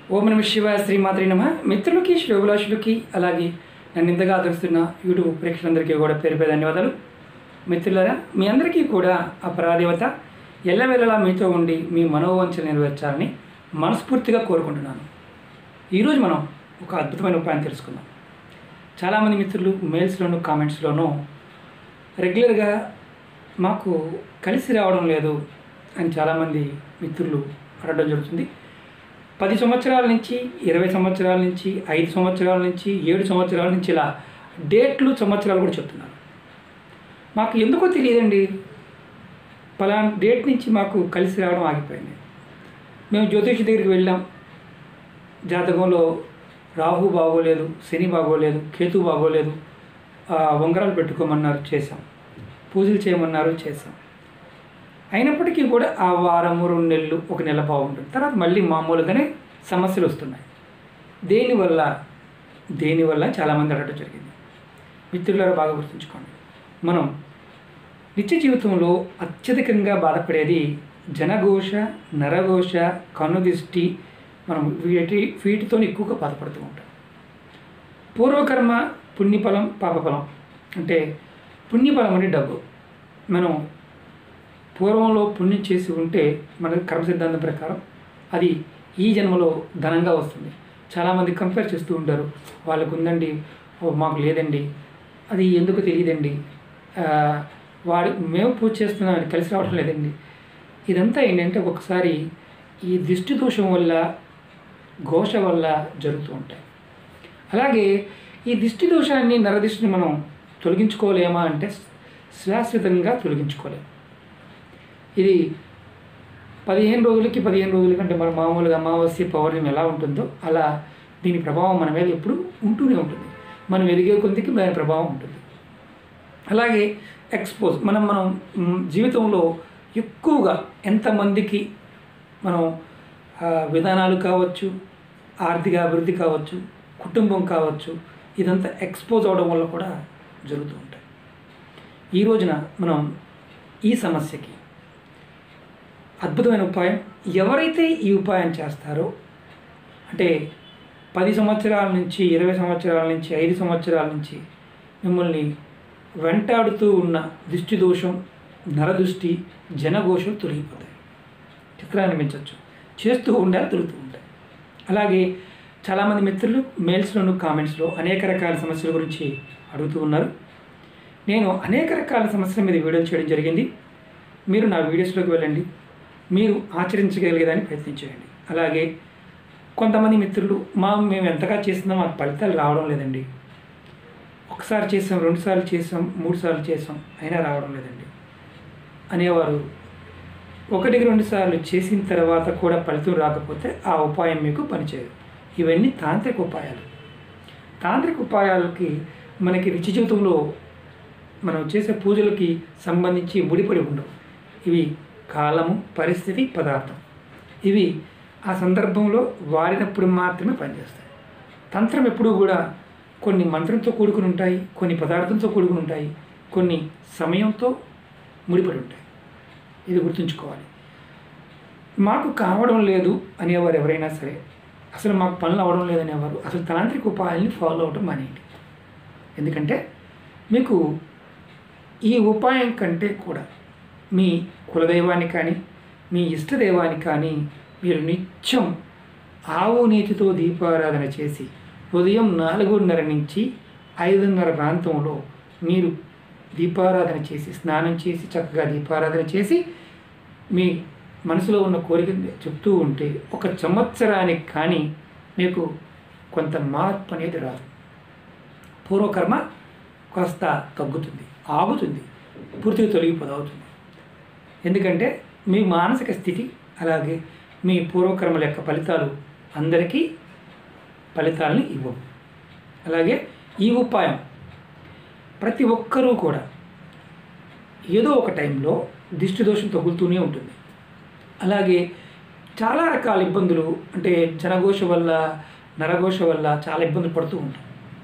ఓం నమ శివాయ శ్రీమాత్రి నమ మిత్రులకి శ్రోభిలాషులకి అలాగే నన్ను ఇంతగా ఆదరిస్తున్న యూట్యూబ్ ప్రేక్షకులందరికీ కూడా పేరు పేరు ధన్యవాదాలు మిత్రులారా మీ అందరికీ కూడా ఆ పరాదేవత ఎల్లవెల్లలా మీతో ఉండి మీ మనోవంచన నెరవేర్చాలని మనస్ఫూర్తిగా కోరుకుంటున్నాను ఈరోజు మనం ఒక అద్భుతమైన ఉపాయం తెలుసుకుందాం చాలామంది మిత్రులు మెయిల్స్లోను కామెంట్స్లోనూ రెగ్యులర్గా మాకు కలిసి రావడం లేదు అని చాలామంది మిత్రులు అడగడం జరుగుతుంది పది సంవత్సరాల నుంచి ఇరవై సంవత్సరాల నుంచి ఐదు సంవత్సరాల నుంచి ఏడు సంవత్సరాల నుంచి ఇలా డేట్లు సంవత్సరాలు కూడా చెప్తున్నారు మాకు ఎందుకో తెలియదండి పలానా డేట్ నుంచి మాకు కలిసి రావడం ఆగిపోయింది మేము జ్యోతిషి దగ్గరికి వెళ్ళాం జాతకంలో రాహు బాగోలేదు శని బాగోలేదు కేతు బాగోలేదు ఆ, ఉంగరాలు పెట్టుకోమన్నారు చేసాం పూజలు చేయమన్నారు చేసాం అయినప్పటికీ కూడా ఆ వారము రెండు నెలలు ఒక నెల బాగుంటుంది తర్వాత మళ్ళీ మామూలుగానే సమస్యలు వస్తున్నాయి దేనివల్ల దేనివల్ల చాలామంది అడగడం జరిగింది మిత్రులారా బాగా గుర్తుంచుకోండి మనం నిత్య జీవితంలో అత్యధికంగా బాధపడేది జనఘోష నరఘోష కన్నుదిష్టి మనం వీటి వీటితో ఎక్కువగా బాధపడుతూ ఉంటాం పూర్వకర్మ పుణ్యఫలం పాపఫలం అంటే పుణ్యఫలం అంటే డబ్బు మనం పూర్వంలో పుణ్యం చేసి ఉంటే మన కర్మ సిద్ధాంతం ప్రకారం అది ఈ జన్మలో ధనంగా వస్తుంది చాలామంది కంపేర్ చేస్తూ ఉంటారు వాళ్ళకు ఉందండి ఓ మాకు లేదండి అది ఎందుకు తెలియదండి ఆ, వాడు మేము పూజ చేస్తున్నాం అది కలిసి రావడం లేదండి ఇదంతా ఏంటంటే ఒక్కొక్కసారి ఈ దిష్టి దోషం వల్ల ఘోష వల్ల జరుగుతూ ఉంటాయి అలాగే ఈ దిష్టి దోషాన్ని నరదిష్టిని మనం తొలగించుకోలేమా అంటే శాశ్వతంగా తొలగించుకోలేము ఇది పదిహేను రోజులకి పదిహేను రోజుల కంటే మన మామూలుగా అమావాస్య పౌర్ణమి ఎలా ఉంటుందో అలా దీని ప్రభావం మన మీద ఎప్పుడు ఉంటూనే ఉంటుంది మనం ఎదిగే కొద్దికి దాని ప్రభావం ఉంటుంది అలాగే ఎక్స్పోజ్ మనం మనం మ్, జీవితంలో ఎక్కువగా ఎంతమందికి మనం ఆ, విధానాలు కావచ్చు ఆర్థిక అభివృద్ధి కావచ్చు కుటుంబం కావచ్చు ఇదంతా ఎక్స్పోజ్ అవడం వల్ల కూడా జరుగుతూ ఉంటాయి ఈ రోజున మనం ఈ సమస్యకి అద్భుతమైన ఉపాయం ఎవరైతే ఈ ఉపాయం చేస్తారో అంటే పది సంవత్సరాల నుంచి ఇరవై సంవత్సరాల నుంచి ఐదు సంవత్సరాల నుంచి మిమ్మల్ని వెంటాడుతూ ఉన్న దిష్టి దోషం నరదృష్టి జనఘోషం తొలగిపోతాయి చిత్రాన్ని పెంచవచ్చు చేస్తూ ఉండాలి తొలుగుతూ ఉంటాయి అలాగే చాలామంది మిత్రులు మెయిల్స్లోను కామెంట్స్లో అనేక రకాల సమస్యల గురించి అడుగుతూ ఉన్నారు నేను అనేక రకాల సమస్యల మీద వీడియోలు చేయడం జరిగింది మీరు నా వీడియోస్లోకి వెళ్ళండి మీరు ఆచరించగలిగేదాన్ని ప్రయత్నించేయండి అలాగే కొంతమంది మిత్రులు మా మేము ఎంతగా చేసినా మాకు ఫలితాలు రావడం లేదండి ఒకసారి చేసాం రెండుసార్లు చేసాం మూడు సార్లు చేసాం అయినా రావడం లేదండి అనేవారు ఒకటికి రెండు సార్లు చేసిన తర్వాత కూడా ఫలితం రాకపోతే ఆ ఉపాయం మీకు పనిచేయదు ఇవన్నీ తాంత్రిక ఉపాయాలు తాంత్రిక ఉపాయాలకి మనకి నిత్య జీవితంలో మనం చేసే పూజలకి సంబంధించి ముడిపడి ఉండవు ఇవి కాలము పరిస్థితి పదార్థం ఇవి ఆ సందర్భంలో వాడినప్పుడు మాత్రమే పనిచేస్తాయి తంత్రం ఎప్పుడూ కూడా కొన్ని మంత్రంతో కూడుకుని ఉంటాయి కొన్ని పదార్థంతో కూడుకుని ఉంటాయి కొన్ని సమయంతో ముడిపడి ఉంటాయి ఇది గుర్తుంచుకోవాలి మాకు కావడం లేదు అనేవారు ఎవరైనా సరే అసలు మాకు పనులు అవ్వడం లేదనేవారు అసలు తాంత్రిక ఉపాయాల్ని ఫాలో అవడం మానేయండి ఎందుకంటే మీకు ఈ ఉపాయం కంటే కూడా మీ కులదైవాన్ని కానీ మీ ఇష్టదైవాన్ని కానీ మీరు నిత్యం ఆవు నీతితో దీపారాధన చేసి ఉదయం నాలుగున్నర నుంచి ఐదున్నర ప్రాంతంలో మీరు దీపారాధన చేసి స్నానం చేసి చక్కగా దీపారాధన చేసి మీ మనసులో ఉన్న కోరికని చెప్తూ ఉంటే ఒక సంవత్సరానికి కానీ మీకు కొంత మార్పు అనేది రాదు పూర్వకర్మ కాస్త తగ్గుతుంది ఆగుతుంది పూర్తిగా తొలగిపోదవుతుంది ఎందుకంటే మీ మానసిక స్థితి అలాగే మీ పూర్వకర్మల యొక్క ఫలితాలు అందరికీ ఫలితాలని ఇవ్వవు అలాగే ఈ ఉపాయం ప్రతి ఒక్కరూ కూడా ఏదో ఒక టైంలో దిష్టి దోషం తగులుతూనే ఉంటుంది అలాగే చాలా రకాల ఇబ్బందులు అంటే జనఘోష వల్ల నరఘోష వల్ల చాలా ఇబ్బందులు పడుతూ ఉంటాం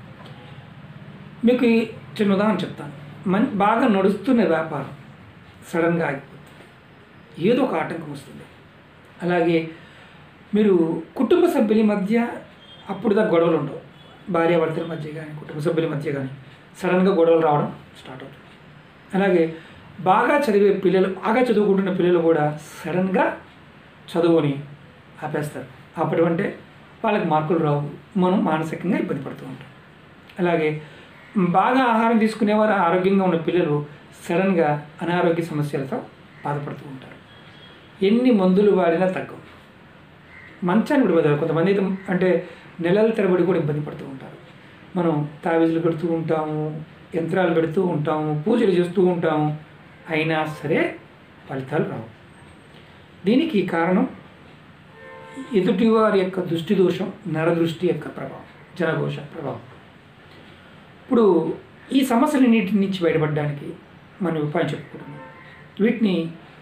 మీకు ఈ చిన్న ఉదాహరణ చెప్తాను మన్ బాగా నడుస్తున్న వ్యాపారం సడన్గా ఆగిపోతుంది ఏదో ఒక ఆటంకం వస్తుంది అలాగే మీరు కుటుంబ సభ్యుల మధ్య అప్పుడు దాకా గొడవలు ఉండవు భార్యాభర్తల మధ్య కానీ కుటుంబ సభ్యుల మధ్య కానీ సడన్గా గొడవలు రావడం స్టార్ట్ అవుతుంది అలాగే బాగా చదివే పిల్లలు బాగా చదువుకుంటున్న పిల్లలు కూడా సడన్గా చదువుని ఆపేస్తారు ఆపడం అంటే వాళ్ళకి మార్కులు రావు మనం మానసికంగా ఇబ్బంది పడుతూ ఉంటాం అలాగే బాగా ఆహారం తీసుకునేవారు ఆరోగ్యంగా ఉన్న పిల్లలు సడన్గా అనారోగ్య సమస్యలతో బాధపడుతూ ఉంటారు ఎన్ని మందులు వాడినా తగ్గవు మంచాన్ని కూడా బదలు కొంతమంది అయితే అంటే నెలల తరబడి కూడా ఇబ్బంది పడుతూ ఉంటారు మనం తావీజులు పెడుతూ ఉంటాము యంత్రాలు పెడుతూ ఉంటాము పూజలు చేస్తూ ఉంటాము అయినా సరే ఫలితాలు రావు దీనికి కారణం ఎదుటి వారి యొక్క దృష్టి దోషం నరదృష్టి యొక్క ప్రభావం జనఘోష ప్రభావం ఇప్పుడు ఈ సమస్యలన్నిటి నుంచి బయటపడడానికి మనం ఉపాయం చెప్పుకుంటున్నాం వీటిని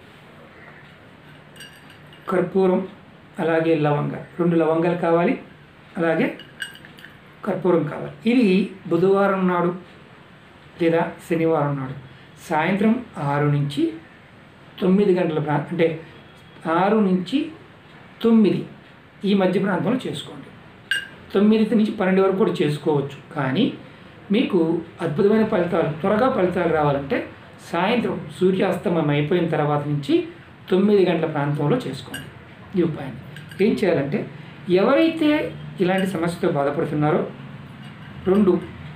కర్పూరం అలాగే లవంగ రెండు లవంగాలు కావాలి అలాగే కర్పూరం కావాలి ఇది బుధవారం నాడు లేదా శనివారం నాడు సాయంత్రం ఆరు నుంచి తొమ్మిది గంటల ప్రా అంటే ఆరు నుంచి తొమ్మిది ఈ మధ్య ప్రాంతంలో చేసుకోండి తొమ్మిది నుంచి పన్నెండు వరకు కూడా చేసుకోవచ్చు కానీ మీకు అద్భుతమైన ఫలితాలు త్వరగా ఫలితాలు రావాలంటే సాయంత్రం సూర్యాస్తమయం అయిపోయిన తర్వాత నుంచి తొమ్మిది గంటల ప్రాంతంలో చేసుకోండి ఈ ఉపాయాన్ని ఏం చేయాలంటే ఎవరైతే ఇలాంటి సమస్యతో బాధపడుతున్నారో రెండు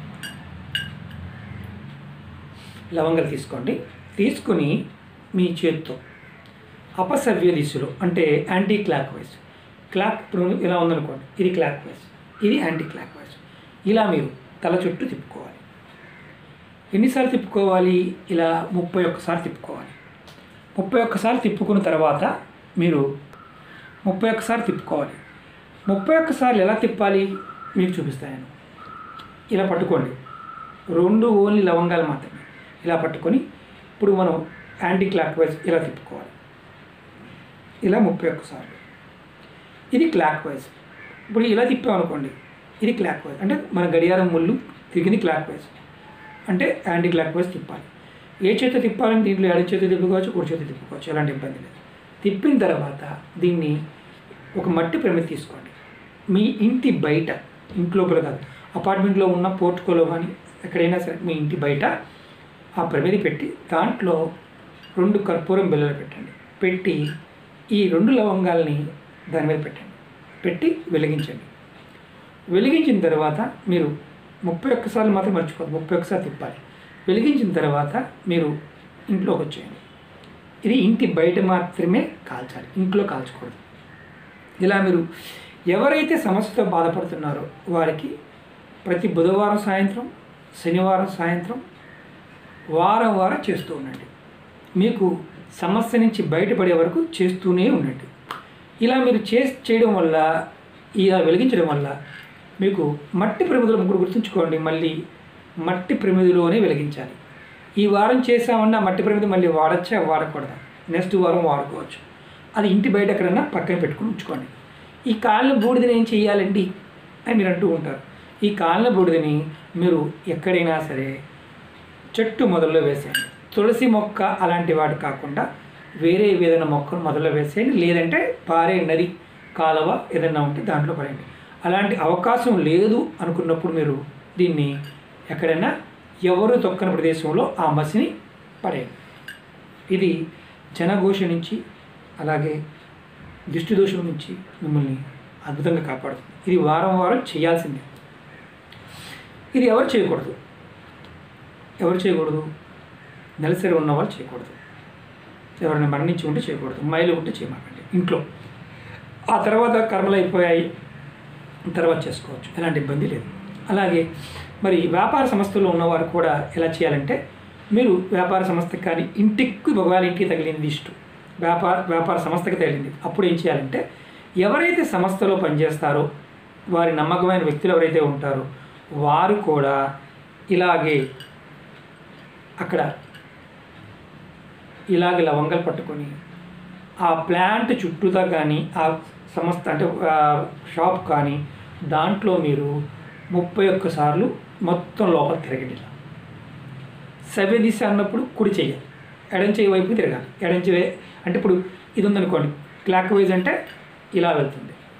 లవంగాలు తీసుకోండి తీసుకుని మీ చేత్తో అపసవ్య దిశలో అంటే యాంటీ క్లాక్ వైజ్ క్లాక్ ఇప్పుడు ఇలా ఉందనుకోండి ఇది క్లాక్ వైజ్ ఇది యాంటీ క్లాక్ వైజ్ ఇలా మీరు తల చుట్టూ తిప్పుకోవాలి ఎన్నిసార్లు తిప్పుకోవాలి ఇలా ముప్పై ఒక్కసారి తిప్పుకోవాలి ముప్పై ఒక్కసారి తిప్పుకున్న తర్వాత మీరు ముప్పై ఒక్కసారి తిప్పుకోవాలి ముప్పై ఒక్కసార్లు ఎలా తిప్పాలి మీకు చూపిస్తాను నేను ఇలా పట్టుకోండి రెండు ఓన్లీ లవంగాలు మాత్రమే ఇలా పట్టుకొని ఇప్పుడు మనం యాంటీ క్లాక్ వైజ్ ఇలా తిప్పుకోవాలి ఇలా ముప్పై ఒక్కసార్లు ఇది క్లాక్ వైజ్ ఇప్పుడు ఇలా తిప్పామనుకోండి ఇది క్లాక్ వైజ్ అంటే మన గడియారం ముళ్ళు తిరిగింది క్లాక్ వైజ్ అంటే యాంటీ క్లాక్ వైజ్ తిప్పాలి ఏ చేత తిప్పాలని దీంట్లో ఎడ చేత తిప్పుకోవచ్చు కుడి చేత తిప్పుకోవచ్చు ఎలాంటి ఇబ్బంది లేదు తిప్పిన తర్వాత దీన్ని ఒక మట్టి ప్రమిది తీసుకోండి మీ ఇంటి బయట ఇంటి లోపల కాదు అపార్ట్మెంట్లో ఉన్న పోర్టుకోలో కానీ ఎక్కడైనా సరే మీ ఇంటి బయట ఆ ప్రమిది పెట్టి దాంట్లో రెండు కర్పూరం బిళ్ళలు పెట్టండి పెట్టి ఈ రెండు లవంగాల్ని దాని మీద పెట్టండి పెట్టి వెలిగించండి వెలిగించిన తర్వాత మీరు ముప్పై ఒక్కసార్లు మాత్రం మర్చిపోదు ముప్పై ఒక్కసారి తిప్పాలి వెలిగించిన తర్వాత మీరు ఇంట్లోకి వచ్చేయండి ఇది ఇంటి బయట మాత్రమే కాల్చాలి ఇంట్లో కాల్చకూడదు ఇలా మీరు ఎవరైతే సమస్యతో బాధపడుతున్నారో వారికి ప్రతి బుధవారం సాయంత్రం శనివారం సాయంత్రం వారం వారం చేస్తూ ఉండండి మీకు సమస్య నుంచి బయటపడే వరకు చేస్తూనే ఉండండి ఇలా మీరు చే చేయడం వల్ల ఇలా వెలిగించడం వల్ల మీకు మట్టి ప్రమిదలు ముగ్గురు గుర్తుంచుకోండి మళ్ళీ మట్టి ప్రమిదిలోనే వెలిగించాలి ఈ వారం చేసామన్న మట్టి ప్రమిది మళ్ళీ వాడచ్చా వాడకూడదా నెక్స్ట్ వారం వాడుకోవచ్చు అది ఇంటి బయట ఎక్కడన్నా పక్కన పెట్టుకుని ఉంచుకోండి ఈ కాళ్ళ బూడిదని ఏం చేయాలండి అని మీరు అంటూ ఉంటారు ఈ కాళ్ళ బూడిదని మీరు ఎక్కడైనా సరే చెట్టు మొదల్లో వేసేయండి తులసి మొక్క అలాంటి వాటి కాకుండా వేరే ఏదైనా మొక్కను మొదల్లో వేసేయండి లేదంటే పారే నది కాలువ ఏదైనా ఉంటే దాంట్లో పడండి అలాంటి అవకాశం లేదు అనుకున్నప్పుడు మీరు దీన్ని ఎక్కడైనా ఎవరు తొక్కని ప్రదేశంలో ఆ మసిని పడేయండి ఇది జనఘోష నుంచి అలాగే దిష్టి దోషం నుంచి మిమ్మల్ని అద్భుతంగా కాపాడుతుంది ఇది వారం వారం చేయాల్సిందే ఇది ఎవరు చేయకూడదు ఎవరు చేయకూడదు నెలసరి ఉన్న వాళ్ళు చేయకూడదు ఎవరైనా మరణించి ఉంటే చేయకూడదు మైలు ఉంటే చేయమాకండి ఇంట్లో ఆ తర్వాత కర్మలు అయిపోయాయి తర్వాత చేసుకోవచ్చు ఎలాంటి ఇబ్బంది లేదు అలాగే మరి వ్యాపార సంస్థలో ఉన్నవారు కూడా ఎలా చేయాలంటే మీరు వ్యాపార సంస్థకి కానీ ఇంటికి ఒకవేళ ఇంటికి తగిలింది ఇష్టం వ్యాపార వ్యాపార సంస్థకి తగిలింది అప్పుడు ఏం చేయాలంటే ఎవరైతే సంస్థలో పనిచేస్తారో వారి నమ్మకమైన వ్యక్తులు ఎవరైతే ఉంటారో వారు కూడా ఇలాగే అక్కడ ఇలాగే లవంగాలు పట్టుకొని ఆ ప్లాంట్ చుట్టూతా కానీ ఆ సంస్థ అంటే ఆ షాప్ కానీ దాంట్లో మీరు ముప్పై ఒక్కసార్లు మొత్తం లోపల తిరగండి ఇలా సవ్య దిశ అన్నప్పుడు కుడి చెయ్యాలి ఎడం చెయ్యి వైపు తిరగాలి ఎడం చెయ్యి అంటే ఇప్పుడు ఇది ఉందనుకోండి క్లాక్ వైజ్ అంటే ఇలా వెళ్తుంది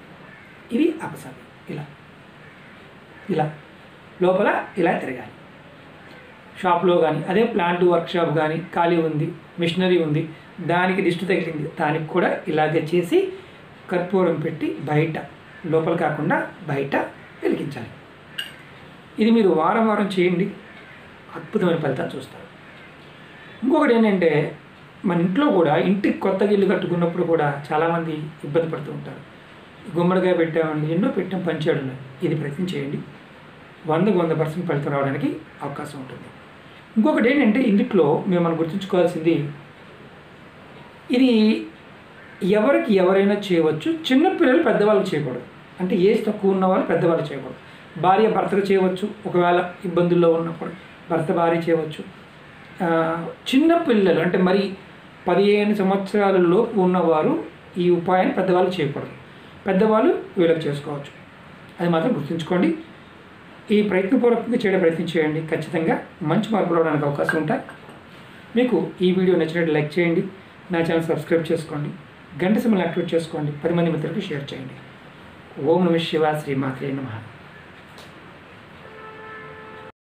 ఇది అపసాది ఇలా ఇలా లోపల ఇలా తిరగాలి షాప్లో కానీ అదే ప్లాంట్ వర్క్షాప్ కానీ ఖాళీ ఉంది మిషనరీ ఉంది దానికి దిష్టి తగిలింది దానికి కూడా ఇలాగే చేసి కర్పూరం పెట్టి బయట లోపల కాకుండా బయట వెలిగించాలి ఇది మీరు వారం వారం చేయండి అద్భుతమైన ఫలితాలు చూస్తారు ఇంకొకటి ఏంటంటే మన ఇంట్లో కూడా ఇంటికి కొత్తగా ఇల్లు కట్టుకున్నప్పుడు కూడా చాలామంది ఇబ్బంది పడుతూ ఉంటారు గుమ్మడికాయ పెట్టామండి ఎన్నో పెట్టాం పంచాడు ఇది ప్రయత్నం చేయండి వందకు వంద పర్సెంట్ ఫలితం రావడానికి అవకాశం ఉంటుంది ఇంకొకటి ఏంటంటే ఇందులో మేము మనం గుర్తుంచుకోవాల్సింది ఇది ఎవరికి ఎవరైనా చేయవచ్చు చిన్నపిల్లలు పెద్దవాళ్ళు చేయకూడదు అంటే ఏజ్ తక్కువ ఉన్న వాళ్ళు పెద్దవాళ్ళు చేయకూడదు భార్య భర్తకు చేయవచ్చు ఒకవేళ ఇబ్బందుల్లో ఉన్నప్పుడు భర్త భార్య చేయవచ్చు ఆ, చిన్న పిల్లలు అంటే మరి పదిహేను సంవత్సరాలలోపు ఉన్నవారు ఈ ఉపాయాన్ని పెద్దవాళ్ళు చేయకూడదు పెద్దవాళ్ళు వీళ్ళకి చేసుకోవచ్చు అది మాత్రం గుర్తుంచుకోండి ఈ ప్రయత్నపూర్వకంగా చేయడం ప్రయత్నం చేయండి ఖచ్చితంగా మంచి మార్పులు రావడానికి అవకాశం ఉంటాయి మీకు ఈ వీడియో నచ్చినట్టు లైక్ చేయండి నా ఛానల్ సబ్స్క్రైబ్ చేసుకోండి గంట సమయం యాక్టివేట్ చేసుకోండి పది మంది మిత్రులకు షేర్ చేయండి ఓం నమ శివ శ్రీ మాత్రే నమః